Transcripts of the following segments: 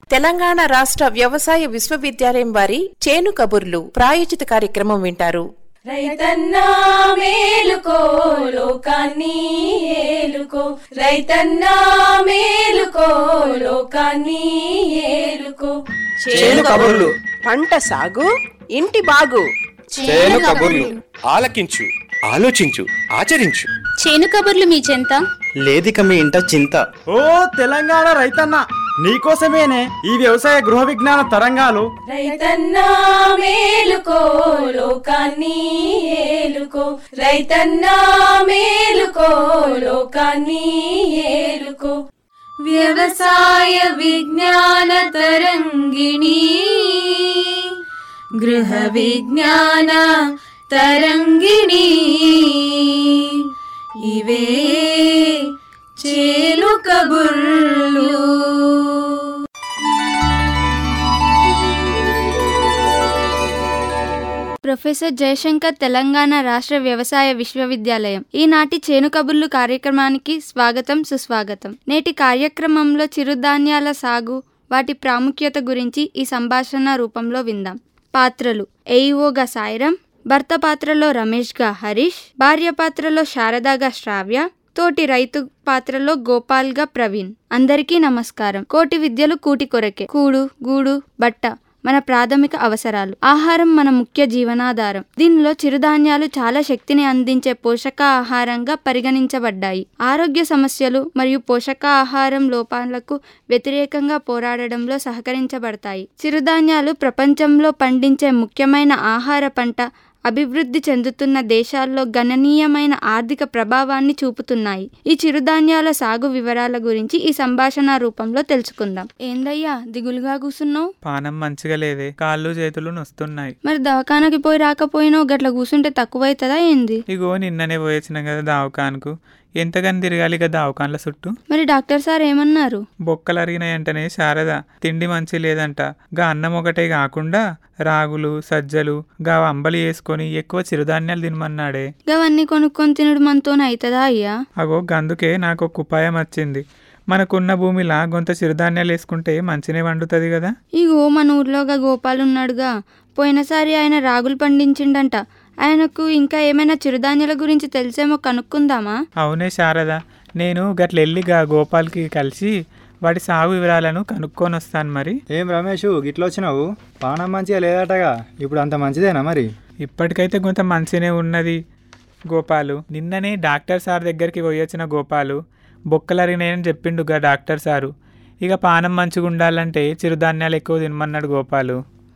తెలంగాణ రాష్ట్ర వ్యవసాయ విశ్వవిద్యాలయం వారి చేను కబుర్లు ప్రాయోజిత కార్యక్రమం వింటారు రైతన్నా మేలుకో లోకాన్ని ఏలుకో రైతన్నా మేలుకో లోకాన్ని ఏలుకో చేను కబుర్లు పంట సాగు ఇంటి బాగు చేను కబుర్లు ఆలకించు ఆలోచించు ఆచరించు చేను కబుర్లు మీ చెంత లేదిక మీ ఇంట చింత ఓ తెలంగాణ రైతన్న నీకోసమేనే ఈ వ్యవసాయ గృహ విజ్ఞాన తరంగాలు రైతన్నా మేలుకో లోకాన్ని ఏలుకో రైతన్నా మేలుకో లోకాన్ని ఏలుకో వ్యవసాయ విజ్ఞాన తరంగిణి గృహ విజ్ఞాన తరంగిణి ఇవే చేలు కబుర్లు ప్రొఫెసర్ జయశంకర్ తెలంగాణ రాష్ట్ర వ్యవసాయ విశ్వవిద్యాలయం ఈనాటి చేను కబుర్లు కార్యక్రమానికి స్వాగతం సుస్వాగతం నేటి కార్యక్రమంలో చిరుధాన్యాల సాగు వాటి ప్రాముఖ్యత గురించి ఈ సంభాషణ రూపంలో విందాం పాత్రలు ఏఈఓగా సాయిరం భర్త పాత్రలో రమేష్గా హరీష్ భార్య పాత్రలో శారదాగా శ్రావ్య తోటి రైతు పాత్రలో గోపాల్గా ప్రవీణ్ అందరికీ నమస్కారం కోటి విద్యలు కూటి కొరకే కూడు గూడు బట్ట మన ప్రాథమిక అవసరాలు ఆహారం మన ముఖ్య జీవనాధారం దీనిలో చిరుధాన్యాలు చాలా శక్తిని అందించే పోషకాహారంగా పరిగణించబడ్డాయి ఆరోగ్య సమస్యలు మరియు పోషకాహారం లోపాలకు వ్యతిరేకంగా పోరాడడంలో సహకరించబడతాయి చిరుధాన్యాలు ప్రపంచంలో పండించే ముఖ్యమైన ఆహార పంట అభివృద్ధి చెందుతున్న దేశాల్లో గణనీయమైన ఆర్థిక ప్రభావాన్ని చూపుతున్నాయి ఈ చిరుధాన్యాల సాగు వివరాల గురించి ఈ సంభాషణ రూపంలో తెలుసుకుందాం ఏందయ్యా దిగులుగా కూసున్నావు పానం మంచిగా లేదే కాళ్ళు చేతులు నొస్తున్నాయి మరి దవాఖానకి పోయి రాకపోయినావు గట్ల కూసుంటే తక్కువైతుందా ఏంది ఇగో నిన్ననే పోయొచ్చిన కదా దావకాన్కు ఎంతగాని తిరగాలి కదా దావకాన్ల చుట్టూ మరి డాక్టర్ సార్ ఏమన్నారు బొక్కలు అరిగినాయంటనే శారద తిండి మంచి లేదంట గా అన్నం ఒకటే కాకుండా రాగులు సజ్జలు గా అంబలి వేసుకొని ఎక్కువ చిరుధాన్యాలు తినమన్నాడే గవన్నీ కొనుక్కొని తినడు మనతోనే అవుతుందా అయ్యా అగో గందుకే నాకు ఒక ఉపాయం వచ్చింది మనకున్న భూమిలా కొంత చిరుధాన్యాలు వేసుకుంటే మంచినే వండుతుంది కదా ఇగో మన ఊర్లోగా గోపాల్ ఉన్నాడుగా పోయినసారి ఆయన రాగులు పండించిండంట ఆయనకు ఇంకా ఏమైనా చిరుధాన్యాల గురించి తెలిసేమో కనుక్కుందామా అవునే శారద నేను గట్లెల్లిగా గోపాల్కి కలిసి వాటి సాగు వివరాలను కనుక్కొని వస్తాను మరి ఏం రమేష్ గిట్ల వచ్చినావు పానం మంచిగా లేదటగా ఇప్పుడు అంత మంచిదేనా మరి ఇప్పటికైతే కొంత మంచినే ఉన్నది గోపాలు నిన్ననే డాక్టర్ సార్ దగ్గరికి పోయొచ్చిన గోపాలు బొక్కలరినాయని చెప్పిండుగా డాక్టర్ సారు ఇక పానం మంచిగా ఉండాలంటే చిరుధాన్యాలు ఎక్కువ తినమన్నాడు గోపాలు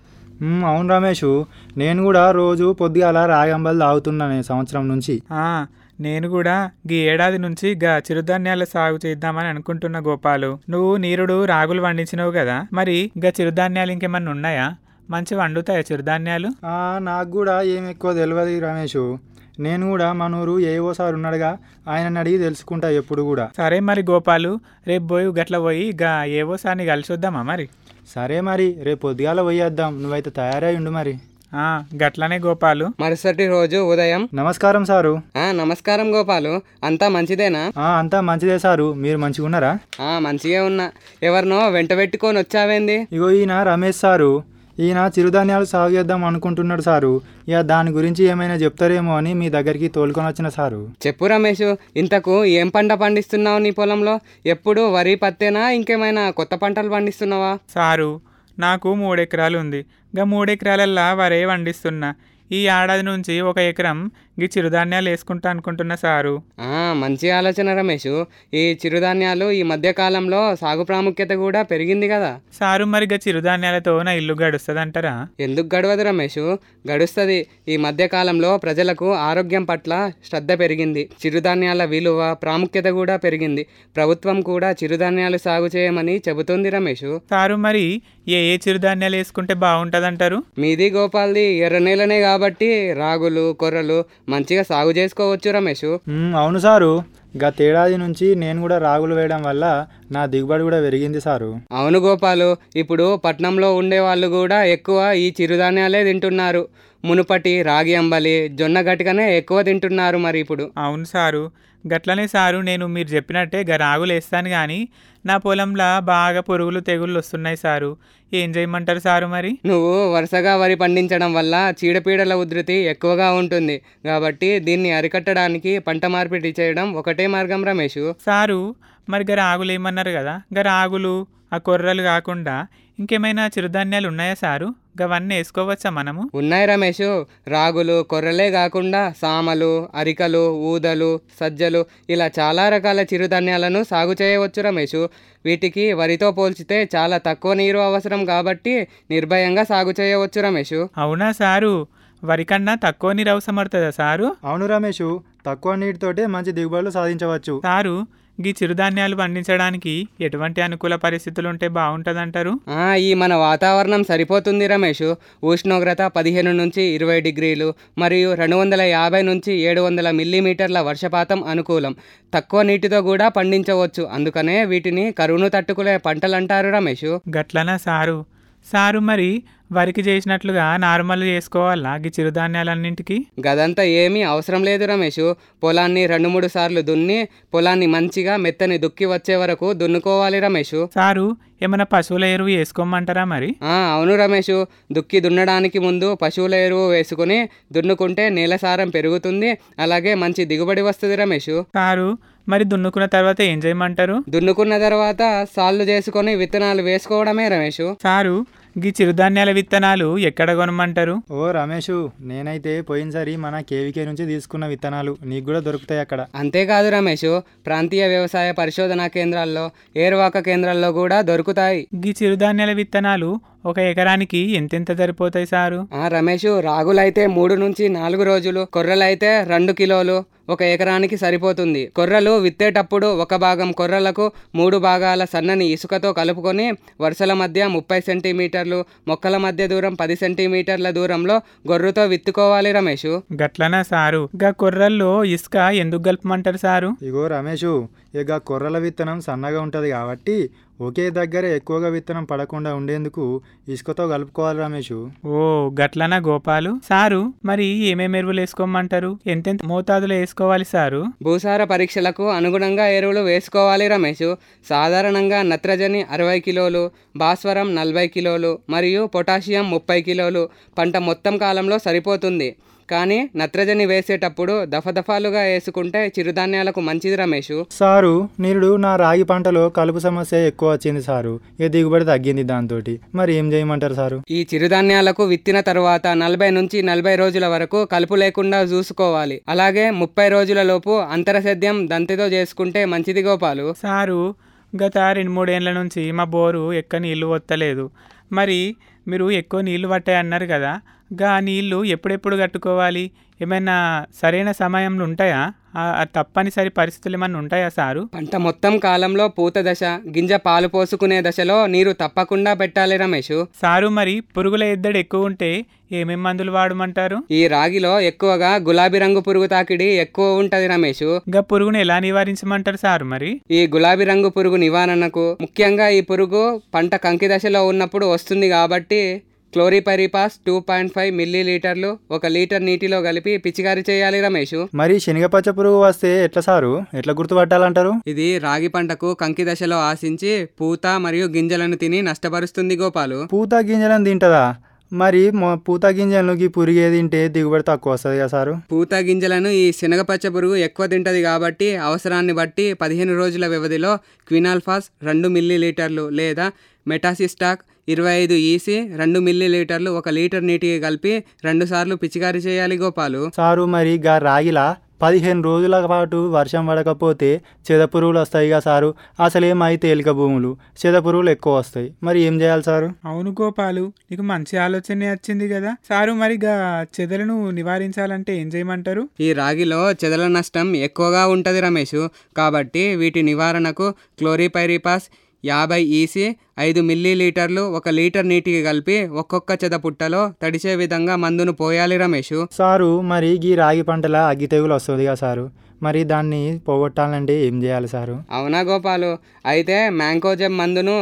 మ్, అవును రమేష్ నేను కూడా రోజు పొద్దుగాల రాగంబలు తాగుతున్నాను ఈ సంవత్సరం నుంచి ఆ, నేను కూడా గీ ఏడాది నుంచి గా చిరుధాన్యాల సాగు చేద్దామని అనుకుంటున్న గోపాలు నువ్వు నీరుడు రాగులు పండించినావు కదా మరి గా చిరుధాన్యాలు ఇంకేమన్నా ఉన్నాయా మంచి వండుతాయా చిరుధాన్యాలు ఆ, నాకు కూడా ఏం ఎక్కువ తెలియదు రమేష్ నేను కూడా మనూరు ఏవో సార్ ఉన్నాడుగా ఆయన అడిగి తెలుసుకుంటా ఎప్పుడు కూడా సరే మరి గోపాలు రేపు పోయి గట్ల పోయి గా ఏవో సార్ని కలిసి వద్దామా మరి సరే మరి రేపు పొద్దుగాల పోయేద్దాం నువ్వైతే తయారై ఉండు మరి ఆ, గట్లనే గోపాలు మరుసటి రోజు ఉదయం నమస్కారం సారు ఆ నమస్కారం గోపాలు అంతా మంచిదేనా ఆ, అంతా మంచిదే సారు మీరు మంచిగా ఉన్నారా ఆ మంచిగా ఉన్నా ఎవరినో వెంట పెట్టుకొని వచ్చావేంది ఇగో ఈయన రమేష్ సారు ఈయన చిరుధాన్యాలు సాగు చేద్దాం అనుకుంటున్నాడు సారు ఇక దాని గురించి ఏమైనా చెప్తారేమో అని మీ దగ్గరికి తోలుకొని వచ్చిన సారు చెప్పు రమేష్ ఇంతకు ఏం పంట పండిస్తున్నావు నీ పొలంలో ఎప్పుడు వరి పత్తేనా ఇంకేమైనా కొత్త పంటలు పండిస్తున్నావా సారు నాకు మూడెకరాలు ఉంది గా మూడెకరాలల్లా వరే వండిస్తున్నా ఈ ఏడాది నుంచి ఒక ఎకరం గీ చిరుధాన్యాలు వేసుకుంటా అనుకుంటున్నా సారు ఆ మంచి ఆలోచన రమేష్ ఈ చిరుధాన్యాలు ఈ మధ్య కాలంలో సాగు ప్రాముఖ్యత కూడా పెరిగింది కదా సారు మరి గా చిరుధాన్యాలతో నా ఇల్లు గడుస్తుందంటారా ఎందుకు గడవదు రమేష్ గడుస్తుంది ఈ మధ్య కాలంలో ప్రజలకు ఆరోగ్యం పట్ల శ్రద్ధ పెరిగింది చిరుధాన్యాల విలువ ప్రాముఖ్యత కూడా పెరిగింది ప్రభుత్వం కూడా చిరుధాన్యాలు సాగు చేయమని చెబుతోంది రమేష్ సారు మరి ఏ ఏ చిరుధాన్యాలు వేసుకుంటే బాగుంటుందంటారు మీది గోపాల్ది ఎర్ర నేలనే కాబట్టి రాగులు కొర్రలు మంచిగా సాగు చేసుకోవచ్చు రమేష్ మ్, అవును సారు గత ఏడాది నుంచి నేను కూడా రాగులు వేయడం వల్ల నా దిగుబడి కూడా పెరిగింది సారు అవును గోపాలు ఇప్పుడు పట్నంలో ఉండే వాళ్ళు కూడా ఎక్కువ ఈ చిరుధాన్యాలే తింటున్నారు మునుపటి రాగి అంబలి జొన్న గటికనే ఎక్కువ తింటున్నారు మరి ఇప్పుడు అవును సారు గట్లనే సారు నేను మీరు చెప్పినట్టే గా రాగులు వేస్తాను కానీ నా పొలంలో బాగా పురుగులు తెగుళ్ళు వస్తున్నాయి సారు ఏం చేయమంటారు సారు మరి నువ్వు వరుసగా వరి పండించడం వల్ల చీడపీడల ఉధృతి ఎక్కువగా ఉంటుంది కాబట్టి దీన్ని అరికట్టడానికి పంట మార్పిడి చేయడం ఒకటే మార్గం రమేష్ సారు మరి గా రాగులు ఏమన్నారు కదా గా రాగులు ఆ కొర్రలు కాకుండా ఇంకేమైనా చిరుధాన్యాలు ఉన్నాయా సారు గవన్నీ వేసుకోవచ్చా మనము ఉన్నాయి రమేష్ రాగులు కొర్రలే కాకుండా సామలు అరికలు ఊదలు సజ్జలు ఇలా చాలా రకాల చిరుధాన్యాలను సాగు చేయవచ్చు రమేష్ వీటికి వరితో పోల్చితే చాలా తక్కువ నీరు అవసరం కాబట్టి నిర్భయంగా సాగు చేయవచ్చు రమేష్ అవునా సారు వరి కన్నా తక్కువ నీరు అవసరం పడుతుందా సారు అవును రమేష్ తక్కువ నీటితోటే మంచి దిగుబడులు సాధించవచ్చు సారు గీ చిరుధాన్యాలు పండించడానికి ఎటువంటి అనుకూల పరిస్థితులు ఉంటే బాగుంటుందంటారు ఆ, ఈ మన వాతావరణం సరిపోతుంది రమేష్ ఉష్ణోగ్రత పదిహేను నుంచి ఇరవై డిగ్రీలు మరియు రెండు వందల యాభై నుంచి ఏడు వందల మిల్లీమీటర్ల వర్షపాతం అనుకూలం తక్కువ నీటితో కూడా పండించవచ్చు అందుకనే వీటిని కరువును తట్టుకునే పంటలు అంటారు రమేష్ గట్లనా సారు సారు మరి వరికి చేసినట్లుగా నార్మల్ చేసుకోవాలా గీ చిరుధాన్యాలన్నింటికి గదంతా ఏమీ అవసరం లేదు రమేష్ పొలాన్ని రెండు మూడు సార్లు దున్ని పొలాన్ని మంచిగా మెత్తని దుక్కి వచ్చే వరకు దున్నుకోవాలి రమేష్ సారు ఏమైనా పశువుల ఎరువు వేసుకోమంటారా మరి ఆ, అవును రమేష్ దుక్కి దున్నడానికి ముందు పశువుల ఎరువు వేసుకుని దున్నుకుంటే నేల సారం పెరుగుతుంది అలాగే మంచి దిగుబడి వస్తుంది రమేష్ సారు మరి దున్నుకున్న తర్వాత ఏం చేయమంటారు దున్నుకున్న తర్వాత సాళ్ళు చేసుకొని విత్తనాలు వేసుకోవడమే రమేష్ సారు గీ చిరుధాన్యాల విత్తనాలు ఎక్కడ కొనమంటారు ఓ రమేష్ నేనైతే పోయినసారి మన కేవీకే నుంచి తీసుకున్న విత్తనాలు నీకు కూడా దొరుకుతాయి అక్కడ అంతేకాదు రమేష్ ప్రాంతీయ వ్యవసాయ పరిశోధనా కేంద్రాల్లో ఏరువాక కేంద్రాల్లో కూడా దొరుకుతాయి గీ చిరుధాన్యాల విత్తనాలు ఒక ఎకరానికి ఎంతెంత సరిపోతాయి సారు ఆ రమేష్ రాగులైతే మూడు నుంచి నాలుగు రోజులు కొర్రలైతే రెండు కిలోలు ఒక ఎకరానికి సరిపోతుంది కొర్రలు విత్తేటప్పుడు ఒక భాగం కొర్రలకు మూడు భాగాల సన్నని ఇసుకతో కలుపుకొని వరుసల మధ్య ముప్పై సెంటీమీటర్లు మొక్కల మధ్య దూరం పది సెంటీమీటర్ల దూరంలో గొర్రుతో విత్తుకోవాలి రమేష్ గట్లనా సారు గా కొర్రల్లో ఇసుక ఎందుకు కలపమంటారు సారు ఇగో రమేష్ ఇక కొర్రల విత్తనం సన్నగా ఉంటుంది కాబట్టి ఒకే దగ్గర ఎక్కువగా విత్తనం పడకుండా ఉండేందుకు ఇసుకతో కలుపుకోవాలి రమేష్ ఓ గట్లనా గోపాలు సారు మరి ఏమేమి ఎరువులు వేసుకోమంటారు ఎంతెంత మోతాదులో వేసుకోవాలి సారు భూసార పరీక్షలకు అనుగుణంగా ఎరువులు వేసుకోవాలి రమేష్ సాధారణంగా నత్రజని అరవై కిలోలు భాస్వరం నలభై కిలోలు మరియు పొటాషియం ముప్పై కిలోలు పంట మొత్తం కాలంలో సరిపోతుంది కానీ నత్రజని వేసేటప్పుడు దఫదఫాలుగా వేసుకుంటే చిరుధాన్యాలకు మంచిది రమేష్ సారు నిరుడు నా రాగి పంటలో కలుపు సమస్య ఎక్కువ వచ్చింది సారు ఇక దిగుబడి తగ్గింది దాంతో మరి ఏం చేయమంటారు సారు ఈ చిరుధాన్యాలకు విత్తిన తరువాత నలభై నుంచి నలభై రోజుల వరకు కలుపు లేకుండా చూసుకోవాలి అలాగే ముప్పై రోజుల లోపు అంతరసేద్యం దంతితో చేసుకుంటే మంచిది గోపాలు సారు గత రెండు మూడేళ్ల నుంచి మా బోరు ఎక్కువ నీళ్లు వత్తలేదు మరి మీరు ఎక్కువ నీళ్లు పట్టాయి అన్నారు కదా గా నీళ్లు ఎప్పుడెప్పుడు కట్టుకోవాలి ఏమైనా సరైన సమయంలో ఉంటాయా ఆ ఆ తప్పనిసరి పరిస్థితులు ఏమైనా ఉంటాయా సారు పంట మొత్తం కాలంలో పూత దశ గింజ పాలు పోసుకునే దశలో నీరు తప్పకుండా పెట్టాలి రమేష్ సారు మరి పురుగుల ఎద్దడి ఎక్కువ ఉంటే ఏమేం మందులు వాడమంటారు ఈ రాగిలో ఎక్కువగా గులాబీ రంగు పురుగు తాకిడి ఎక్కువ ఉంటది రమేష్ గా పురుగును ఎలా నివారించమంటారు సారు మరి ఈ గులాబీ రంగు పురుగు నివారణకు ముఖ్యంగా ఈ పురుగు పంట కంకి దశలో ఉన్నప్పుడు వస్తుంది కాబట్టి క్లోరిపరిపాస్ టూ పాయింట్ ఫైవ్ మిల్లీ లీటర్లు ఒక లీటర్ నీటిలో కలిపి పిచికారీ చేయాలి రమేష్ మరి శనగపచ్చ పురుగు వస్తే ఎట్లా సారు ఎట్లా గుర్తుపట్టాలంటారు ఇది రాగి పంటకు కంకి దశలో ఆశించి పూత మరియు గింజలను తిని నష్టపరుస్తుంది గోపాలు పూత గింజలను తింటదా మరి మొ- పూత గింజలను ఈ పురుగు తింటే దిగుబడి తక్కువ వస్తుంది కదా సారు పూత గింజలను ఈ శనగపచ్చ పురుగు ఎక్కువ తింటది కాబట్టి అవసరాన్ని బట్టి పదిహేను రోజుల వ్యవధిలో క్వినాల్ఫాస్ రెండు మిల్లీ లీటర్లు లేదా మెటాసిస్టాక్ ఇరవై ఐదు ఈసి రెండు మిల్లీ లీటర్లు ఒక లీటర్ నీటికి కలిపి రెండు సార్లు పిచికారీ చేయాలి గోపాలు సారు మరి గా రాగిలా పదిహేను రోజుల పాటు వర్షం పడకపోతే చెదపురుగులు వస్తాయి కదా సారు అసలేమై తేలిక భూములు చెదపురుగులు ఎక్కువ వస్తాయి మరి ఏం చేయాలి సారు అవును గోపాలు నీకు మంచి ఆలోచనే వచ్చింది కదా సారు మరి గా చెదలను నివారించాలంటే ఏం చేయమంటారు ఈ రాగిలో చెదల నష్టం ఎక్కువగా ఉంటుంది రమేష్ కాబట్టి వీటి నివారణకు క్లోరిపైరిపాస్ యాభై ఈసి ఐదు మిల్లీ లీటర్లు ఒక లీటర్ నీటికి కలిపి ఒక్కొక్క చెద పుట్టలో తడిసే విధంగా మందును పోయాలి రమేష్ సారు మరి ఈ రాగి పంటల అగ్గి తెగులు వస్తుంది కదా సారు మరి దాన్ని పోగొట్టాలంటే ఏం చేయాలి సారు అవునా గోపాలు అయితే మ్యాంకోజెబ్ మందును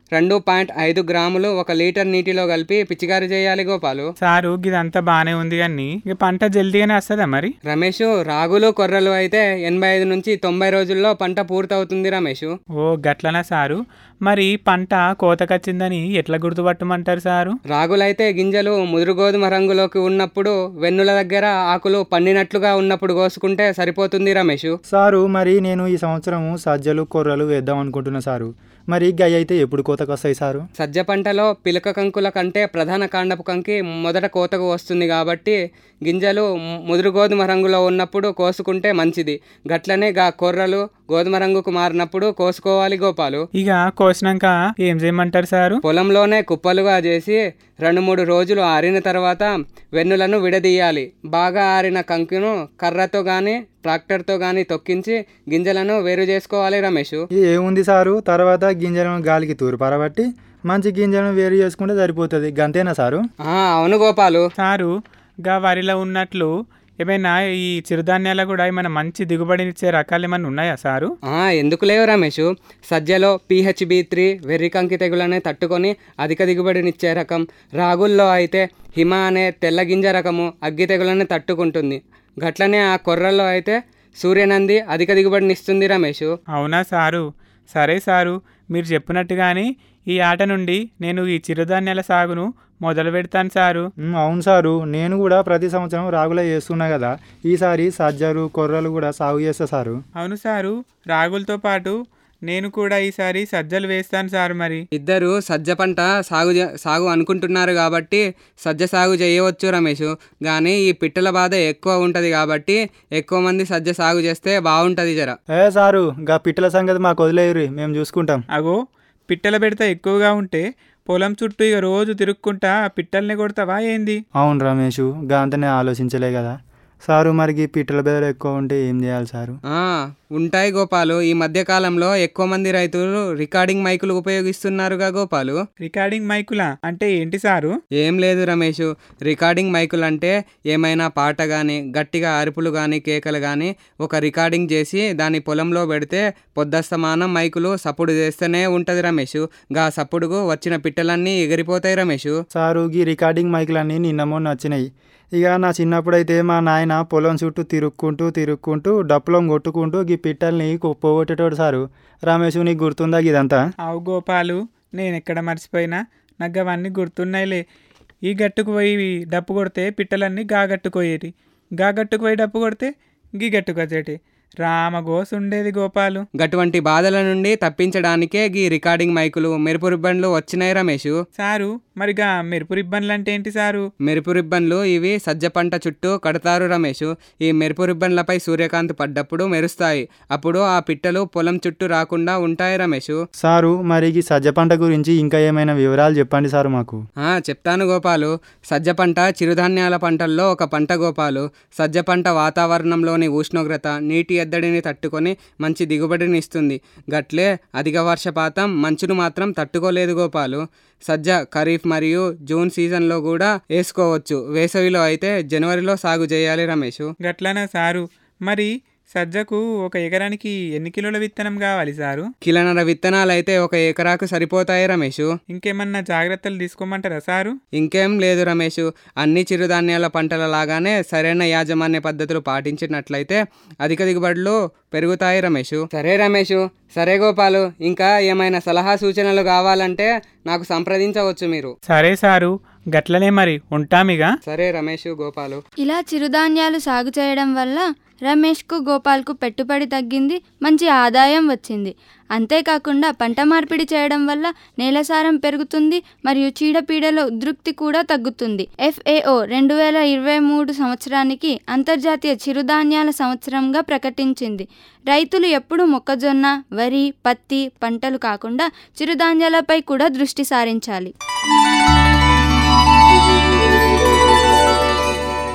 రెండు పాయింట్ ఐదు గ్రాములు ఒక లీటర్ నీటిలో కలిపి పిచికారీ చేయాలి గోపాలు సారు ఇదంతా బానే ఉంది కానీ ఇక పంట జల్దీగానే వస్తుందా మరి రమేష్ రాగులు కొర్రలు అయితే ఎనభై ఐదు నుంచి తొంభై రోజుల్లో పంట పూర్తవుతుంది రమేష్ ఓ గట్లనా సారు మరి పంట కోతకొచ్చిందని ఎట్లా గుర్తుపట్టమంటారు సారు రాగులైతే గింజలు ముదురు గోధుమ రంగులోకి ఉన్నప్పుడు వెన్నుల దగ్గర ఆకులు పండినట్లుగా ఉన్నప్పుడు కోసుకుంటే సరిపోతుంది రమేష్ సారు మరి నేను ఈ సంవత్సరం సజ్జలు కొర్రలు వేద్దాం అనుకుంటున్నా సారు మరి గయ్య అయితే ఎప్పుడు కోతకు వస్తాయి సారు సజ్జ పంటలో పిలక కంకుల కంటే ప్రధాన కాండపు కంకి మొదట కోతకు వస్తుంది కాబట్టి గింజలు ము- ముదురు గోధుమ రంగులో ఉన్నప్పుడు కోసుకుంటే మంచిది గట్లనే గా కొర్రలు గోధుమ రంగుకు మారినప్పుడు కోసుకోవాలి గోపాలు ఇక కోసినాక ఏం చేయమంటారు సారు పొలంలోనే కుప్పలుగా చేసి రెండు మూడు రోజులు ఆరిన తర్వాత వెన్నులను విడదీయాలి బాగా ఆరిన కంకును కర్రతో కానీ ట్రాక్టర్తో కానీ తొక్కించి గింజలను వేరు చేసుకోవాలి రమేష్ ఇది ఏముంది సారు తర్వాత గింజలను గాలికి తూరు పరబట్టి మంచి గింజలను వేరు చేసుకుంటే సరిపోతుంది గంతేనా సారు ఆ, అవును గోపాలు సారు గా వరిలో ఉన్నట్లు ఏమైనా ఈ చిరుధాన్యాలు కూడా ఏమైనా మంచి దిగుబడినిచ్చే రకాలు ఏమైనా ఉన్నాయా సారు ఆ, ఎందుకు లేవు రమేష్ సజ్జలో పిహెచ్బి త్రీ వెర్రి కంకి తెగులనే తట్టుకొని అధిక దిగుబడినిచ్చే రకం రాగుల్లో అయితే హిమ అనే తెల్ల గింజ రకము అగ్గి తెగులని తట్టుకుంటుంది గట్లనే ఆ కొర్రల్లో అయితే సూర్యనంది అధిక దిగుబడినిస్తుంది రమేష్ అవునా సారు సరే సారు మీరు చెప్పినట్టుగానే ఈ ఆట నుండి నేను ఈ చిరుధాన్యాల సాగును మొదలు పెడతాను సారు మ్, అవును సారు నేను కూడా ప్రతి సంవత్సరం రాగులే చేస్తున్నా కదా ఈసారి సజ్జలు కొర్రలు కూడా సాగు చేస్తా సారు అవును సారు రాగులతో పాటు నేను కూడా ఈసారి సజ్జలు వేస్తాను సారు మరి ఇద్దరు సజ్జ పంట సాగు చే- సాగు అనుకుంటున్నారు కాబట్టి సజ్జ సాగు చేయవచ్చు రమేష్ కానీ ఈ పిట్టల బాధ ఎక్కువ ఉంటుంది కాబట్టి ఎక్కువ మంది సజ్జ సాగు చేస్తే బాగుంటుంది జర ఏ సారు గా పిట్టల సంగతి మాకు వదిలేయురి మేము చూసుకుంటాం అగో పిట్టల పెడత ఎక్కువగా ఉంటే పొలం చుట్టూ ఇక రోజు తిరుక్కుంటా పిట్టల్ని కొడతావా ఏంది అవును రమేష్ గా అంతనే ఆలోచించలే కదా సారు మరికి పిట్టల బెదరు ఎక్కువ ఉంటే ఏం చేయాలి సారు ఆ, ఉంటాయి గోపాలు ఈ మధ్య కాలంలో ఎక్కువ మంది రైతులు రికార్డింగ్ మైకులు ఉపయోగిస్తున్నారుగా గోపాలు రికార్డింగ్ మైకులా అంటే ఏంటి సారు ఏం లేదు రమేష్ రికార్డింగ్ మైకులు అంటే ఏమైనా పాట కానీ గట్టిగా అరుపులు కానీ కేకలు కానీ ఒక రికార్డింగ్ చేసి దాని పొలంలో పెడితే పొద్దస్తమానం మైకులు సప్పుడు చేస్తూనే ఉంటుంది రమేష్ గా సప్పుడుకు వచ్చిన పిట్టలన్నీ ఎగిరిపోతాయి రమేష్ సారు గీ రికార్డింగ్ మైకులన్నీ నిన్న మొన్న వచ్చినాయి ఇక నా చిన్నప్పుడైతే మా నాయన పొలం చుట్టూ తిరుక్కుంటూ తిరుక్కుంటూ డప్పులం కొట్టుకుంటూ గీ పిట్టల్ని కొ- పోగొట్టేటోడు సారు రమేష్ నీకు గుర్తుందా ఇదంతా అవు గోపాలు నేను ఎక్కడ మర్చిపోయినా నాకు అవన్నీ గుర్తున్నాయిలే ఈ గట్టుకు పోయి డప్పు కొడితే పిట్టలన్నీ గా గట్టుకు పోయేటి గా గట్టుకు పోయి డప్పు కొడితే గీ గట్టుకు వచ్చేటి రామగోస్ ఉండేది గోపాలు గటువంటి బాధల నుండి తప్పించడానికే గీ రికార్డింగ్ మైకులు మెరుపు రిబ్బన్లు వచ్చినాయి రమేష్ సారు మరిగా మెరుపు రిబ్బన్లు అంటే ఏంటి సారు మెరుపు రిబ్బన్లు ఇవి సజ్జ పంట చుట్టూ కడతారు రమేష్ ఈ మెరుపు రిబ్బన్లపై సూర్యకాంతి పడ్డప్పుడు మెరుస్తాయి అప్పుడు ఆ పిట్టలు పొలం చుట్టూ రాకుండా ఉంటాయి రమేష్ సారు మరి ఈ సజ్జ పంట గురించి ఇంకా ఏమైనా వివరాలు చెప్పండి సారు మాకు ఆ, చెప్తాను గోపాలు సజ్జ పంట చిరుధాన్యాల పంటల్లో ఒక పంట గోపాలు సజ్జ పంట వాతావరణంలోని ఉష్ణోగ్రత నీటి ఎద్దడిని తట్టుకొని మంచి దిగుబడిని ఇస్తుంది గట్లే అధిక వర్షపాతం మంచును మాత్రం తట్టుకోలేదు గోపాలు సజ్జ ఖరీఫ్ మరియు జూన్ సీజన్లో కూడా వేసుకోవచ్చు వేసవిలో అయితే జనవరిలో సాగు చేయాలి రమేష్ గట్లనా సారు మరి సజ్జకు ఒక ఎకరానికి ఎన్ని కిలోల విత్తనం కావాలి సారు కిలనర విత్తనాలు అయితే ఒక ఎకరాకు సరిపోతాయి రమేష్ ఇంకేమన్నా జాగ్రత్తలు తీసుకోమంటారా సారు ఇంకేం లేదు రమేష్ అన్ని చిరుధాన్యాల పంటల లాగానే సరైన యాజమాన్య పద్ధతులు పాటించినట్లయితే అధిక దిగుబడులు పెరుగుతాయి రమేష్ సరే రమేష్ సరే గోపాలు ఇంకా ఏమైనా సలహా సూచనలు కావాలంటే నాకు సంప్రదించవచ్చు మీరు సరే సారు గట్లనే మరి ఉంటామిగా సరే రమేష్ గోపాలు ఇలా చిరుధాన్యాలు సాగు చేయడం వల్ల రమేష్కు గోపాల్కు పెట్టుబడి తగ్గింది మంచి ఆదాయం వచ్చింది అంతేకాకుండా పంట మార్పిడి చేయడం వల్ల నేలసారం పెరుగుతుంది మరియు చీడపీడల ఉధృక్తి కూడా తగ్గుతుంది ఎఫ్ఏఓ రెండు వేల ఇరవై మూడు సంవత్సరానికి అంతర్జాతీయ చిరుధాన్యాల సంవత్సరంగా ప్రకటించింది రైతులు ఎప్పుడు మొక్కజొన్న వరి పత్తి పంటలు కాకుండా చిరుధాన్యాలపై కూడా దృష్టి సారించాలి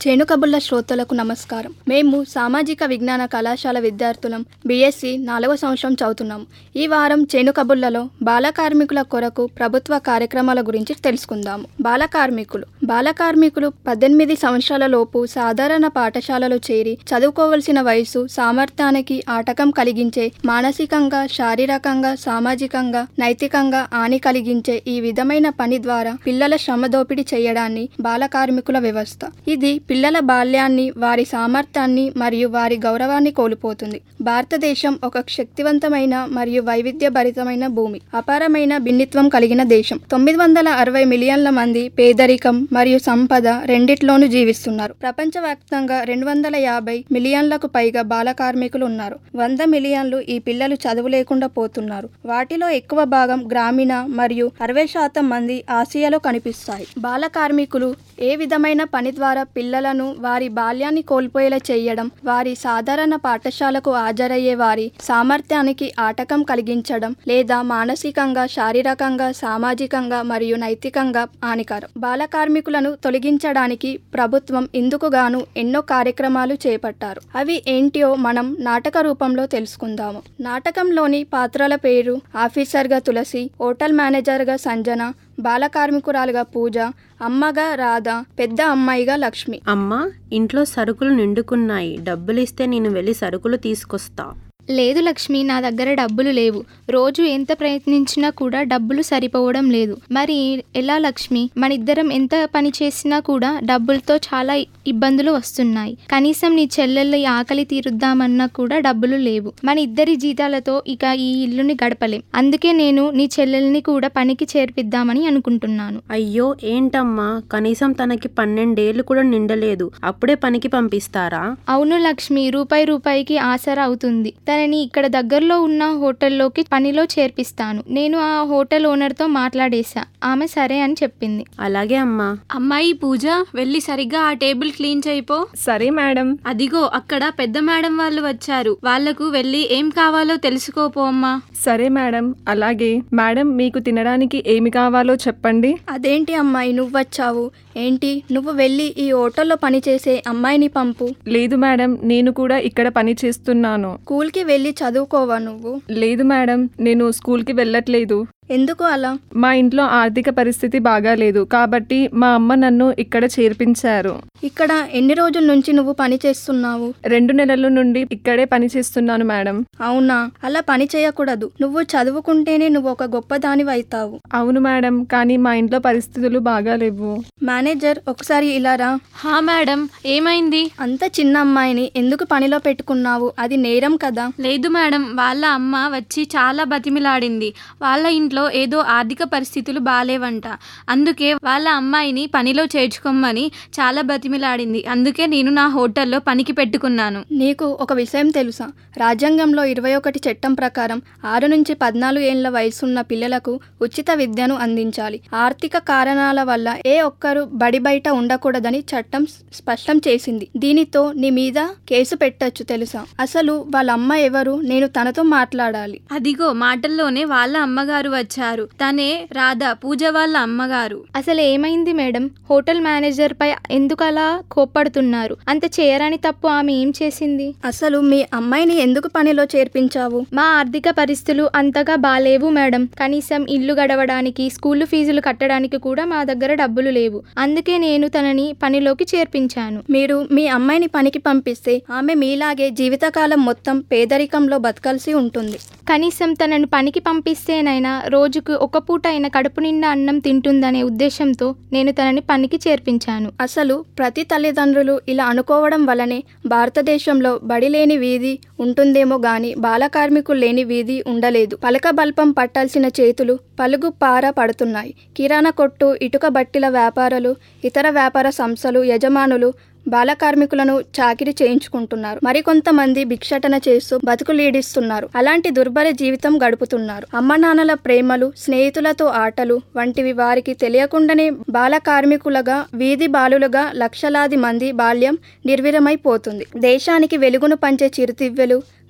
చేనుకబుల్ల శ్రోతలకు నమస్కారం మేము సామాజిక విజ్ఞాన కళాశాల విద్యార్థులం బీఎస్సీ నాలుగవ సంవత్సరం చదువుతున్నాము ఈ వారం చేనుకబుల్లలో బాల కార్మికుల కొరకు ప్రభుత్వ కార్యక్రమాల గురించి తెలుసుకుందాము బాల కార్మికులు బాల కార్మికులు పద్దెనిమిది సంవత్సరాల లోపు సాధారణ పాఠశాలలో చేరి చదువుకోవలసిన వయసు సామర్థ్యానికి ఆటకం కలిగించే మానసికంగా శారీరకంగా సామాజికంగా నైతికంగా హాని కలిగించే ఈ విధమైన పని ద్వారా పిల్లల శ్రమ దోపిడీ చేయడాన్ని బాల కార్మికుల వ్యవస్థ ఇది పిల్లల బాల్యాన్ని వారి సామర్థ్యాన్ని మరియు వారి గౌరవాన్ని కోల్పోతుంది భారతదేశం ఒక శక్తివంతమైన మరియు వైవిధ్యభరితమైన భూమి అపారమైన భిన్నిత్వం కలిగిన దేశం తొమ్మిది వందల అరవై మిలియన్ల మంది పేదరికం మరియు సంపద రెండిట్లోనూ జీవిస్తున్నారు ప్రపంచవ్యాప్తంగా రెండు వందల యాభై మిలియన్లకు పైగా బాల కార్మికులు ఉన్నారు వంద మిలియన్లు ఈ పిల్లలు చదువు లేకుండా పోతున్నారు వాటిలో ఎక్కువ భాగం గ్రామీణ మరియు అరవై శాతం మంది ఆసియాలో కనిపిస్తాయి బాల కార్మికులు ఏ విధమైన పని ద్వారా పిల్లలను వారి బాల్యాన్ని కోల్పోయేలా చేయడం వారి సాధారణ పాఠశాలకు హాజరయ్యే వారి సామర్థ్యానికి ఆటకం కలిగించడం లేదా మానసికంగా శారీరకంగా సామాజికంగా మరియు నైతికంగా హానికరం బాల కార్మికులను తొలగించడానికి ప్రభుత్వం ఇందుకు గాను ఎన్నో కార్యక్రమాలు చేపట్టారు అవి ఏంటియో మనం నాటక రూపంలో తెలుసుకుందాము నాటకంలోని పాత్రల పేరు ఆఫీసర్గా తులసి హోటల్ మేనేజర్గా సంజన బాల కార్మికురాలుగా పూజ అమ్మగా రాధ పెద్ద అమ్మాయిగా లక్ష్మి అమ్మా ఇంట్లో సరుకులు నిండుకున్నాయి డబ్బులిస్తే నేను వెళ్ళి సరుకులు తీసుకొస్తా లేదు లక్ష్మి నా దగ్గర డబ్బులు లేవు రోజు ఎంత ప్రయత్నించినా కూడా డబ్బులు సరిపోవడం లేదు మరి ఎలా లక్ష్మి మన ఇద్దరం ఎంత పని చేసినా కూడా డబ్బులతో చాలా ఇబ్బందులు వస్తున్నాయి కనీసం నీ చెల్లెళ్ళ ఆకలి తీరుద్దామన్నా కూడా డబ్బులు లేవు మన ఇద్దరి జీతాలతో ఇక ఈ ఇల్లుని గడపలేం అందుకే నేను నీ చెల్లెల్ని కూడా పనికి చేర్పిద్దామని అనుకుంటున్నాను అయ్యో ఏంటమ్మా కనీసం తనకి పన్నెండేళ్లు కూడా నిండలేదు అప్పుడే పనికి పంపిస్తారా అవును లక్ష్మి రూపాయి రూపాయికి ఆసరా అవుతుంది తనని ఇక్కడ దగ్గరలో ఉన్న హోటల్లోకి పనిలో చేర్పిస్తాను నేను ఆ హోటల్ ఓనర్తో మాట్లాడేశా ఆమె సరే అని చెప్పింది అలాగే అమ్మా అమ్మాయి పూజ వెళ్ళి సరిగ్గా ఆ టేబుల్ క్లీన్ చేయిపో సరే మేడం అదిగో అక్కడ పెద్ద మేడం వాళ్ళు వచ్చారు వాళ్లకు వెళ్ళి ఏం కావాలో తెలుసుకోపో అమ్మా సరే మేడం అలాగే మేడం మీకు తినడానికి ఏమి కావాలో చెప్పండి అదేంటి అమ్మాయి నువ్వు వచ్చావు ఏంటి నువ్వు వెళ్ళి ఈ హోటల్లో పనిచేసే అమ్మాయిని పంపు లేదు మేడం నేను కూడా ఇక్కడ పని చేస్తున్నాను స్కూల్కి వెళ్ళి చదువుకోవా నువ్వు లేదు మేడం నేను స్కూల్కి వెళ్ళట్లేదు ఎందుకు అలా మా ఇంట్లో ఆర్థిక పరిస్థితి బాగాలేదు కాబట్టి మా అమ్మ నన్ను ఇక్కడ చేర్పించారు ఇక్కడ ఎన్ని రోజుల నుంచి నువ్వు పని చేస్తున్నావు రెండు నెలల నుండి ఇక్కడే పని చేస్తున్నాను మేడం అవునా అలా పని చేయకూడదు నువ్వు చదువుకుంటేనే నువ్వు ఒక గొప్ప దానివి అవుతావు అవును మేడం కానీ మా ఇంట్లో పరిస్థితులు బాగాలేవు మేనేజర్ ఒకసారి ఇలా రా హా మేడం ఏమైంది అంత చిన్న అమ్మాయిని ఎందుకు పనిలో పెట్టుకున్నావు అది నేరం కదా లేదు మేడం వాళ్ళ అమ్మ వచ్చి చాలా బతిమిలాడింది వాళ్ళ ఇంట్లో ఏదో ఆర్థిక పరిస్థితులు బాలేవంట అందుకే వాళ్ళ అమ్మాయిని పనిలో చేర్చుకోమని చాలా బతిమిలాడింది అందుకే నేను నా హోటల్లో పనికి పెట్టుకున్నాను నీకు ఒక విషయం తెలుసా రాజ్యాంగంలో ఇరవై ఒకటి చట్టం ప్రకారం ఆరు నుంచి పద్నాలుగు ఏళ్ల వయసున్న పిల్లలకు ఉచిత విద్యను అందించాలి ఆర్థిక కారణాల వల్ల ఏ ఒక్కరు బడి బయట ఉండకూడదని చట్టం స్పష్టం చేసింది దీనితో నీ మీద కేసు పెట్టొచ్చు తెలుసా అసలు వాళ్ళ అమ్మ ఎవరు నేను తనతో మాట్లాడాలి అదిగో మాటల్లోనే వాళ్ళ అమ్మగారు వచ్చారు తనే రాధా పూజ వాళ్ళ అమ్మగారు అసలు ఏమైంది మేడం హోటల్ మేనేజర్ పై ఎందుకు అలా కోప్పడుతున్నారు అంత చేయరాని తప్పు ఆమె ఏం చేసింది అసలు మీ అమ్మాయిని ఎందుకు పనిలో చేర్పించావు మా ఆర్థిక పరిస్థితులు అంతగా బాలేవు మేడం కనీసం ఇల్లు గడవడానికి స్కూల్ ఫీజులు కట్టడానికి కూడా మా దగ్గర డబ్బులు లేవు అందుకే నేను తనని పనిలోకి చేర్పించాను మీరు మీ అమ్మాయిని పనికి పంపిస్తే ఆమె మీలాగే జీవితకాలం మొత్తం పేదరికంలో బతకాల్సి ఉంటుంది కనీసం తనను పనికి పంపిస్తేనైనా రోజుకు ఒక పూట అయిన కడుపు నిండా అన్నం తింటుందనే ఉద్దేశంతో నేను తనని పనికి చేర్పించాను అసలు ప్రతి తల్లిదండ్రులు ఇలా అనుకోవడం వల్లనే భారతదేశంలో బడి లేని వీధి ఉంటుందేమో గాని బాల కార్మికులు లేని వీధి ఉండలేదు పలక బల్పం పట్టాల్సిన చేతులు పలుగు పార పడుతున్నాయి కిరాణా కొట్టు ఇటుక బట్టిల వ్యాపారులు ఇతర వ్యాపార సంస్థలు యజమానులు బాల కార్మికులను చాకిరి చేయించుకుంటున్నారు మరికొంతమంది భిక్షటన చేస్తూ బతుకులీడిస్తున్నారు అలాంటి దుర్భర జీవితం గడుపుతున్నారు అమ్మ నాన్నల ప్రేమలు స్నేహితులతో ఆటలు వంటివి వారికి తెలియకుండానే బాల కార్మికులుగా వీధి బాలులుగా లక్షలాది మంది బాల్యం నిర్విరమైపోతుంది దేశానికి వెలుగును పంచే చిరుతివ్వెలు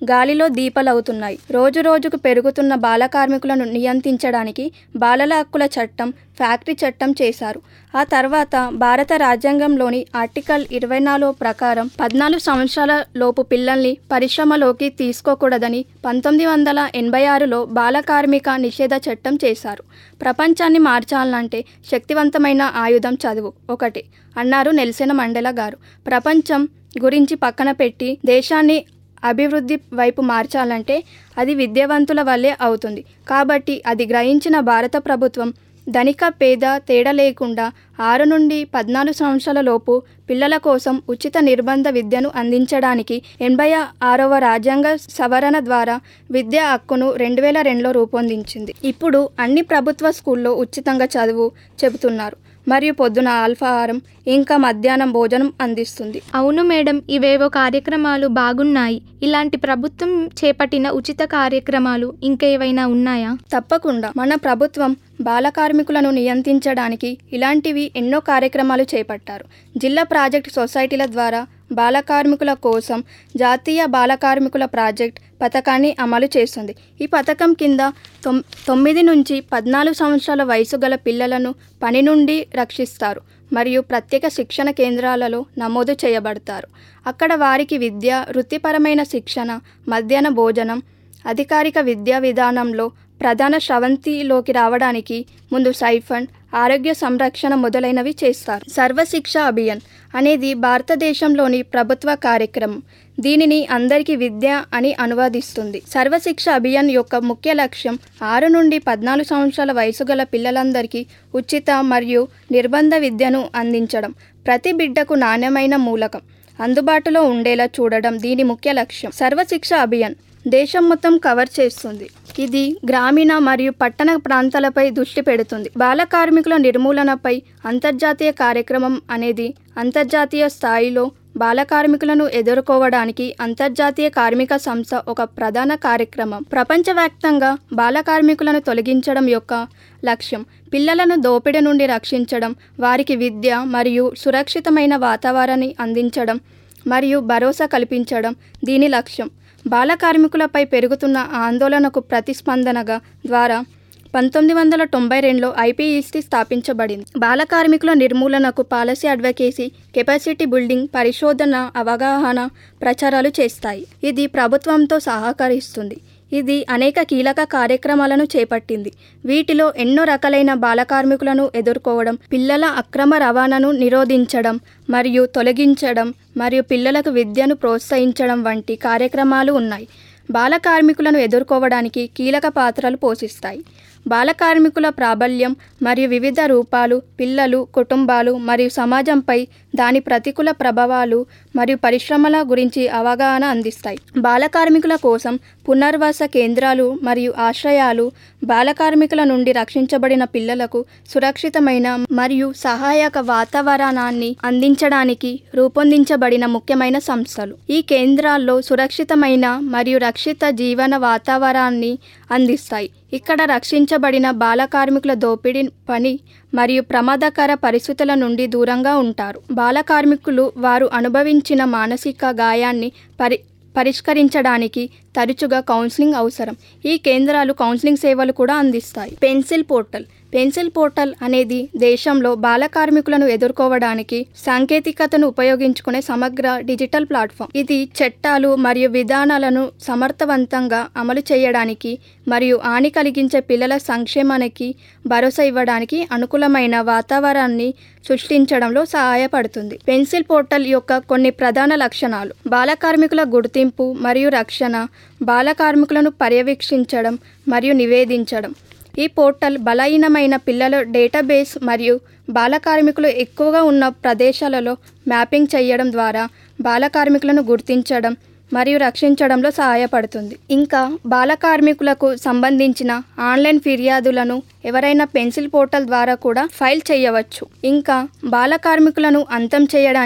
గాలిలో దీపలవుతున్నాయి రోజు రోజుకు పెరుగుతున్న బాల కార్మికులను నియంత్రించడానికి బాలల హక్కుల చట్టం ఫ్యాక్టరీ చట్టం చేశారు ఆ తర్వాత భారత రాజ్యాంగంలోని ఆర్టికల్ ఇరవై నాలుగు ప్రకారం పద్నాలుగు సంవత్సరాల లోపు పిల్లల్ని పరిశ్రమలోకి తీసుకోకూడదని పంతొమ్మిది వందల ఎనభై ఆరులో బాల కార్మిక నిషేధ చట్టం చేశారు ప్రపంచాన్ని మార్చాలంటే శక్తివంతమైన ఆయుధం చదువు ఒకటి అన్నారు నెల్సెన మండెల గారు ప్రపంచం గురించి పక్కన పెట్టి దేశాన్ని అభివృద్ధి వైపు మార్చాలంటే అది విద్యావంతుల వల్లే అవుతుంది కాబట్టి అది గ్రహించిన భారత ప్రభుత్వం ధనిక పేద తేడా లేకుండా ఆరు నుండి పద్నాలుగు సంవత్సరాల లోపు పిల్లల కోసం ఉచిత నిర్బంధ విద్యను అందించడానికి ఎనభై ఆరవ రాజ్యాంగ సవరణ ద్వారా విద్యా హక్కును రెండు వేల రెండులో రూపొందించింది ఇప్పుడు అన్ని ప్రభుత్వ స్కూల్లో ఉచితంగా చదువు చెబుతున్నారు మరియు పొద్దున అల్పాహారం ఇంకా మధ్యాహ్నం భోజనం అందిస్తుంది అవును మేడం ఇవేవో కార్యక్రమాలు బాగున్నాయి ఇలాంటి ప్రభుత్వం చేపట్టిన ఉచిత కార్యక్రమాలు ఇంకేవైనా ఉన్నాయా తప్పకుండా మన ప్రభుత్వం బాల కార్మికులను నియంత్రించడానికి ఇలాంటివి ఎన్నో కార్యక్రమాలు చేపట్టారు జిల్లా ప్రాజెక్ట్ సొసైటీల ద్వారా బాల కార్మికుల కోసం జాతీయ బాల కార్మికుల ప్రాజెక్ట్ పథకాన్ని అమలు చేస్తుంది ఈ పథకం కింద తొమ్ తొమ్మిది నుంచి పద్నాలుగు సంవత్సరాల వయసు గల పిల్లలను పని నుండి రక్షిస్తారు మరియు ప్రత్యేక శిక్షణ కేంద్రాలలో నమోదు చేయబడతారు అక్కడ వారికి విద్య వృత్తిపరమైన శిక్షణ మధ్యాహ్న భోజనం అధికారిక విద్యా విధానంలో ప్రధాన స్రవంతిలోకి రావడానికి ముందు సైఫండ్ ఆరోగ్య సంరక్షణ మొదలైనవి చేస్తారు సర్వశిక్ష అభియాన్ అనేది భారతదేశంలోని ప్రభుత్వ కార్యక్రమం దీనిని అందరికీ విద్య అని అనువాదిస్తుంది సర్వశిక్ష అభియాన్ యొక్క ముఖ్య లక్ష్యం ఆరు నుండి పద్నాలుగు సంవత్సరాల వయసు గల పిల్లలందరికీ ఉచిత మరియు నిర్బంధ విద్యను అందించడం ప్రతి బిడ్డకు నాణ్యమైన మూలకం అందుబాటులో ఉండేలా చూడడం దీని ముఖ్య లక్ష్యం సర్వశిక్ష అభియాన్ దేశం మొత్తం కవర్ చేస్తుంది ఇది గ్రామీణ మరియు పట్టణ ప్రాంతాలపై దృష్టి పెడుతుంది బాల కార్మికుల నిర్మూలనపై అంతర్జాతీయ కార్యక్రమం అనేది అంతర్జాతీయ స్థాయిలో బాల కార్మికులను ఎదుర్కోవడానికి అంతర్జాతీయ కార్మిక సంస్థ ఒక ప్రధాన కార్యక్రమం ప్రపంచవ్యాప్తంగా బాల కార్మికులను తొలగించడం యొక్క లక్ష్యం పిల్లలను దోపిడీ నుండి రక్షించడం వారికి విద్య మరియు సురక్షితమైన వాతావరణాన్ని అందించడం మరియు భరోసా కల్పించడం దీని లక్ష్యం బాల కార్మికులపై పెరుగుతున్న ఆందోళనకు ప్రతిస్పందనగా ద్వారా పంతొమ్మిది వందల తొంభై రెండులో ఐపీఈసీ స్థాపించబడింది బాల కార్మికుల నిర్మూలనకు పాలసీ అడ్వకేసీ కెపాసిటీ బిల్డింగ్ పరిశోధన అవగాహన ప్రచారాలు చేస్తాయి ఇది ప్రభుత్వంతో సహకరిస్తుంది ఇది అనేక కీలక కార్యక్రమాలను చేపట్టింది వీటిలో ఎన్నో రకాలైన బాల కార్మికులను ఎదుర్కోవడం పిల్లల అక్రమ రవాణాను నిరోధించడం మరియు తొలగించడం మరియు పిల్లలకు విద్యను ప్రోత్సహించడం వంటి కార్యక్రమాలు ఉన్నాయి బాల కార్మికులను ఎదుర్కోవడానికి కీలక పాత్రలు పోషిస్తాయి బాల కార్మికుల ప్రాబల్యం మరియు వివిధ రూపాలు పిల్లలు కుటుంబాలు మరియు సమాజంపై దాని ప్రతికూల ప్రభావాలు మరియు పరిశ్రమల గురించి అవగాహన అందిస్తాయి బాల కార్మికుల కోసం పునర్వాస కేంద్రాలు మరియు ఆశ్రయాలు బాల కార్మికుల నుండి రక్షించబడిన పిల్లలకు సురక్షితమైన మరియు సహాయక వాతావరణాన్ని అందించడానికి రూపొందించబడిన ముఖ్యమైన సంస్థలు ఈ కేంద్రాల్లో సురక్షితమైన మరియు రక్షిత జీవన వాతావరణాన్ని అందిస్తాయి ఇక్కడ రక్షించబడిన బాల కార్మికుల దోపిడీ పని మరియు ప్రమాదకర పరిస్థితుల నుండి దూరంగా ఉంటారు బాల కార్మికులు వారు అనుభవించిన మానసిక గాయాన్ని పరి పరిష్కరించడానికి తరచుగా కౌన్సిలింగ్ అవసరం ఈ కేంద్రాలు కౌన్సిలింగ్ సేవలు కూడా అందిస్తాయి పెన్సిల్ పోర్టల్ పెన్సిల్ పోర్టల్ అనేది దేశంలో బాల కార్మికులను ఎదుర్కోవడానికి సాంకేతికతను ఉపయోగించుకునే సమగ్ర డిజిటల్ ప్లాట్ఫామ్ ఇది చట్టాలు మరియు విధానాలను సమర్థవంతంగా అమలు చేయడానికి మరియు హాని కలిగించే పిల్లల సంక్షేమానికి భరోసా ఇవ్వడానికి అనుకూలమైన వాతావరణాన్ని సృష్టించడంలో సహాయపడుతుంది పెన్సిల్ పోర్టల్ యొక్క కొన్ని ప్రధాన లక్షణాలు బాల కార్మికుల గుర్తింపు మరియు రక్షణ బాల కార్మికులను పర్యవేక్షించడం మరియు నివేదించడం ఈ పోర్టల్ బలహీనమైన పిల్లల డేటాబేస్ మరియు బాల కార్మికులు ఎక్కువగా ఉన్న ప్రదేశాలలో మ్యాపింగ్ చేయడం ద్వారా బాల కార్మికులను గుర్తించడం మరియు రక్షించడంలో సహాయపడుతుంది ఇంకా బాల కార్మికులకు సంబంధించిన ఆన్లైన్ ఫిర్యాదులను ఎవరైనా పెన్సిల్ పోర్టల్ ద్వారా కూడా ఫైల్ చేయవచ్చు ఇంకా బాల కార్మికులను అంతం చేయడానికి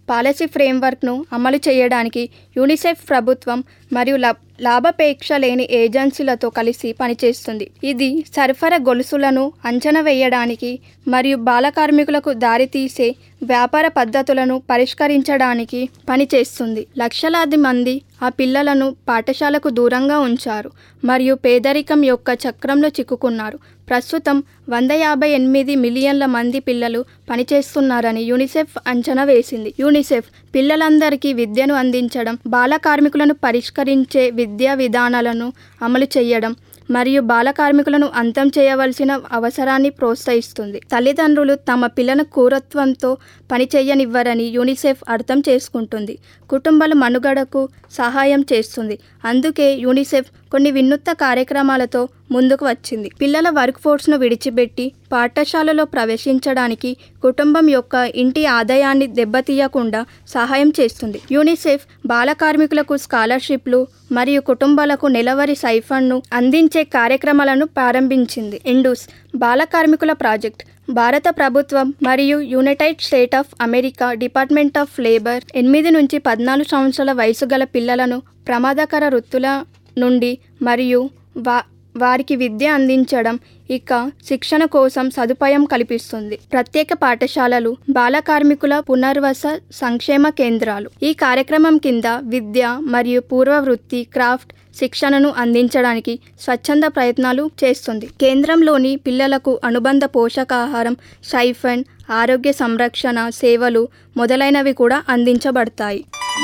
పాలసీ ఫ్రేమ్వర్క్ను అమలు చేయడానికి యూనిసెఫ్ ప్రభుత్వం మరియు లా లాభాపేక్ష లేని ఏజెన్సీలతో కలిసి పనిచేస్తుంది ఇది సరఫరా గొలుసులను అంచనా వేయడానికి మరియు బాల కార్మికులకు దారితీసే వ్యాపార పద్ధతులను పరిష్కరించడానికి పనిచేస్తుంది లక్షలాది మంది ఆ పిల్లలను పాఠశాలకు దూరంగా ఉంచారు మరియు పేదరికం యొక్క చక్రంలో చిక్కుకున్నారు ప్రస్తుతం వంద యాభై ఎనిమిది మిలియన్ల మంది పిల్లలు పనిచేస్తున్నారని యూనిసెఫ్ అంచనా వేసింది యూనిసెఫ్ పిల్లలందరికీ విద్యను అందించడం బాల కార్మికులను పరిష్కరించే విద్యా విధానాలను అమలు చేయడం మరియు బాల కార్మికులను అంతం చేయవలసిన అవసరాన్ని ప్రోత్సహిస్తుంది తల్లిదండ్రులు తమ పిల్లల క్రూరత్వంతో పని చేయనివ్వరని యూనిసెఫ్ అర్థం చేసుకుంటుంది కుటుంబాల మనుగడకు సహాయం చేస్తుంది అందుకే యూనిసెఫ్ కొన్ని వినూత్న కార్యక్రమాలతో ముందుకు వచ్చింది పిల్లల వర్క్ ఫోర్స్ను విడిచిపెట్టి పాఠశాలలో ప్రవేశించడానికి కుటుంబం యొక్క ఇంటి ఆదాయాన్ని దెబ్బతీయకుండా సహాయం చేస్తుంది యూనిసెఫ్ బాల కార్మికులకు స్కాలర్షిప్లు మరియు కుటుంబాలకు నెలవారీ సైఫండ్ను అందించే కార్యక్రమాలను ప్రారంభించింది ఇండూస్ బాల కార్మికుల ప్రాజెక్ట్ భారత ప్రభుత్వం మరియు United State of America department of labour ఎనిమిది నుంచి పద్నాలుగు సంవత్సరాల వయసు గల పిల్లలను ప్రమాదకర వృత్తుల నుండి మరియు వా వారికి విద్య అందించడం ఇక శిక్షణ కోసం సదుపాయం కల్పిస్తుంది ప్రత్యేక పాఠశాలలు బాల కార్మికుల పునర్వస సంక్షేమ కేంద్రాలు ఈ కార్యక్రమం కింద విద్య మరియు పూర్వ వృత్తి క్రాఫ్ట్ శిక్షణను అందించడానికి స్వచ్ఛంద ప్రయత్నాలు చేస్తుంది కేంద్రంలోని పిల్లలకు అనుబంధ పోషకాహారం షైఫండ్ ఆరోగ్య సంరక్షణ సేవలు మొదలైనవి కూడా అందించబడతాయి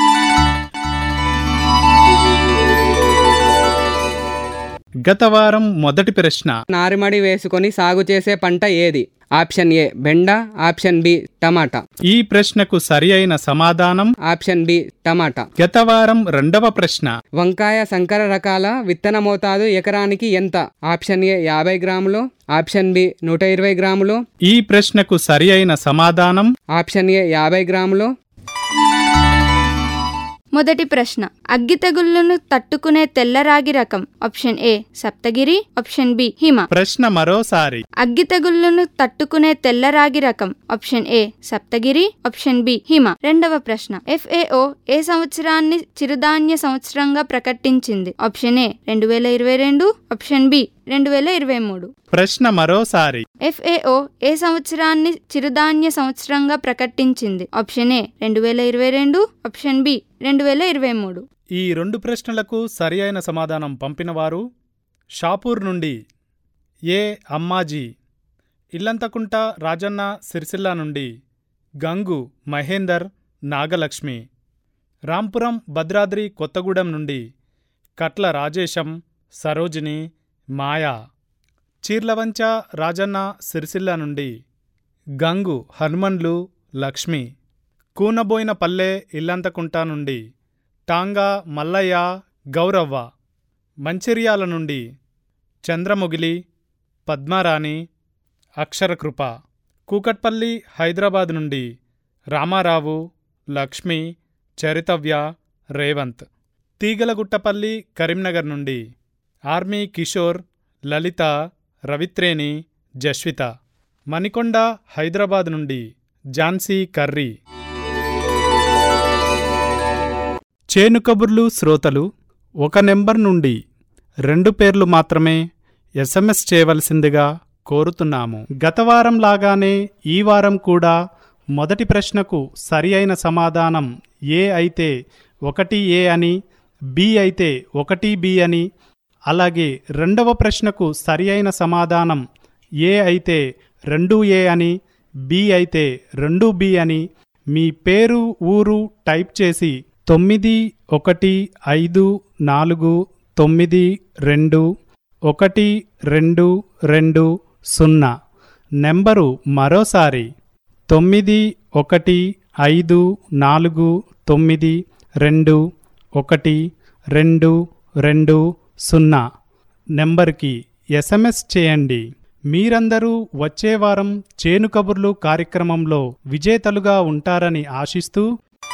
గత వారం మొదటి ప్రశ్న నారుమడి వేసుకొని సాగు చేసే పంట ఏది ఆప్షన్ ఏ బెండ ఆప్షన్ బి టమాటా ఈ ప్రశ్నకు సరి అయిన సమాధానం ఆప్షన్ బి టమాటా గత వారం రెండవ ప్రశ్న వంకాయ సంకర రకాల విత్తన మోతాదు ఎకరానికి ఎంత ఆప్షన్ ఏ యాభై గ్రాములు ఆప్షన్ బి నూట ఇరవై గ్రాములు ఈ ప్రశ్నకు సరి అయిన సమాధానం ఆప్షన్ ఏ యాభై గ్రాములు మొదటి ప్రశ్న అగ్గి తెగుళ్లను తట్టుకునే తెల్లరాగి రకం option A Saptagiri option B Hima ప్రశ్న మరోసారి అగ్గి తెగుళ్లను తట్టుకునే తెల్లరాగి రకం option A Saptagiri option B Hima రెండవ ప్రశ్న ఎఫ్ఏఓ ఏ సంవత్సరాన్ని చిరుధాన్య సంవత్సరంగా ప్రకటించింది ఆప్షన్ ఏ రెండు వేల ఇరవై రెండు ఆప్షన్ బి రెండు వేల ఇరవై మూడు ప్రశ్న మరోసారి ఎఫ్ఏఓ ఏ సంవత్సరాన్ని చిరుధాన్య సంవత్సరంగా ప్రకటించింది ఆప్షన్ ఏ రెండు వేల ఇరవై రెండు ఆప్షన్ బి రెండు వేల ఇరవై మూడు ఈ రెండు ప్రశ్నలకు సరి అయిన సమాధానం పంపినవారు షాపూర్ నుండి ఏ అమ్మాజీ ఇల్లంతకుంట రాజన్న సిరిసిల్ల నుండి గంగు మహేందర్ నాగలక్ష్మి రాంపురం భద్రాద్రి కొత్తగూడెం నుండి కట్ల రాజేశం సరోజిని మాయా చీర్లవంచ రాజన్న సిరిసిల్ల నుండి గంగు హనుమన్లు లక్ష్మి కూనబోయిన పల్లె ఇల్లంతకుంట నుండి టాంగా మల్లయ్య గౌరవ్వ మంచిర్యాల నుండి చంద్రముగిలి పద్మారాణి అక్షరకృప కూకట్పల్లి హైదరాబాద్ నుండి రామారావు లక్ష్మి చరితవ్య రేవంత్ తీగలగుట్టపల్లి కరీంనగర్ నుండి ఆర్మీ కిషోర్ లలిత రవిత్రేణి జస్విత మణికొండ హైదరాబాద్ నుండి ఝాన్సీ కర్రీ చేను కబుర్లు శ్రోతలు ఒక నెంబర్ నుండి రెండు పేర్లు మాత్రమే ఎస్ఎంఎస్ చేయవలసిందిగా కోరుతున్నాము గత వారం లాగానే ఈ వారం కూడా మొదటి ప్రశ్నకు సరి అయిన సమాధానం ఏ అయితే ఒకటి ఏ అని బి అయితే ఒకటి బి అని అలాగే రెండవ ప్రశ్నకు సరి అయిన సమాధానం ఏ అయితే రెండు ఏ అని బి అయితే రెండు బి అని మీ పేరు ఊరు టైప్ చేసి తొమ్మిది ఒకటి ఐదు నాలుగు తొమ్మిది రెండు ఒకటి రెండు రెండు సున్నా నెంబరు మరోసారి తొమ్మిది ఒకటి ఐదు నాలుగు తొమ్మిది రెండు ఒకటి రెండు రెండు సున్నా నెంబర్కి ఎస్ఎంఎస్ చేయండి మీరందరూ వచ్చే వారం చేను కబుర్లు కార్యక్రమంలో విజేతలుగా ఉంటారని ఆశిస్తూ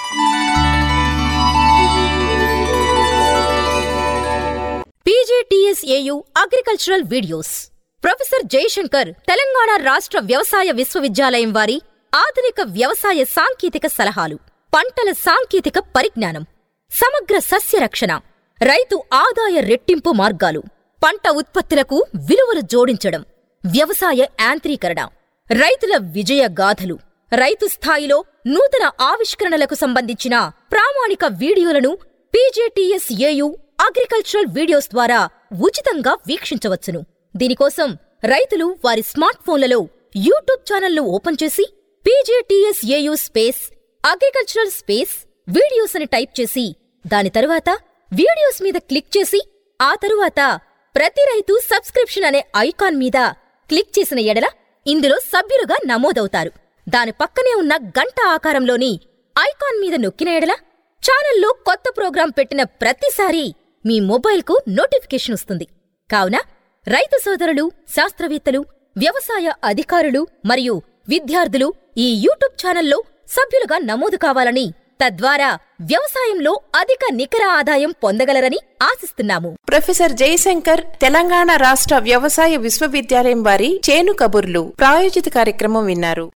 PGTSAU agricultural videos professor Jayashankar Telangana రాష్ట్ర వ్యవసాయ విశ్వవిద్యాలయం వారి ఆధునిక వ్యవసాయ సాంకేతిక సలహాలు పంటల సాంకేతిక పరిజ్ఞానం సమగ్ర సస్య రక్షణ రైతు ఆదాయ రెట్టింపు మార్గాలు పంట ఉత్పత్తులకు విలువలు జోడించడం వ్యవసాయ యాంత్రీకరణ రైతుల విజయ గాథలు రైతు స్థాయిలో నూతన ఆవిష్కరణలకు సంబంధించిన ప్రామాణిక వీడియోలను పీజేటీఎస్ ఏయు అగ్రికల్చరల్ వీడియోస్ ద్వారా ఉచితంగా వీక్షించవచ్చును దీనికోసం రైతులు వారి స్మార్ట్ ఫోన్లలో యూట్యూబ్ ఛానల్ను ఓపెన్ చేసి PJTS AU space agricultural space videos అని టైప్ చేసి దాని తరువాత వీడియోస్ మీద క్లిక్ చేసి ఆ తరువాత ప్రతి రైతు సబ్స్క్రిప్షన్ అనే ఐకాన్ మీద క్లిక్ చేసిన ఎడల ఇందులో సభ్యులుగా నమోదవుతారు దాని పక్కనే ఉన్న గంట ఆకారంలోని ఐకాన్ మీద నొక్కిన ఎడల ఛానల్లో కొత్త ప్రోగ్రాం పెట్టిన ప్రతిసారి మీ మొబైల్కు నోటిఫికేషన్ వస్తుంది కావున రైతు సోదరులు శాస్త్రవేత్తలు వ్యవసాయ అధికారులు మరియు విద్యార్థులు ఈ యూట్యూబ్ ఛానల్లో సభ్యులుగా నమోదు కావాలని తద్వారా వ్యవసాయంలో అధిక నికర ఆదాయం పొందగలరని ఆశిస్తున్నాము ప్రొఫెసర్ జయశంకర్ తెలంగాణ రాష్ట్ర వ్యవసాయ విశ్వవిద్యాలయం వారి చేను కబుర్లు ప్రాయోజిత కార్యక్రమం విన్నారు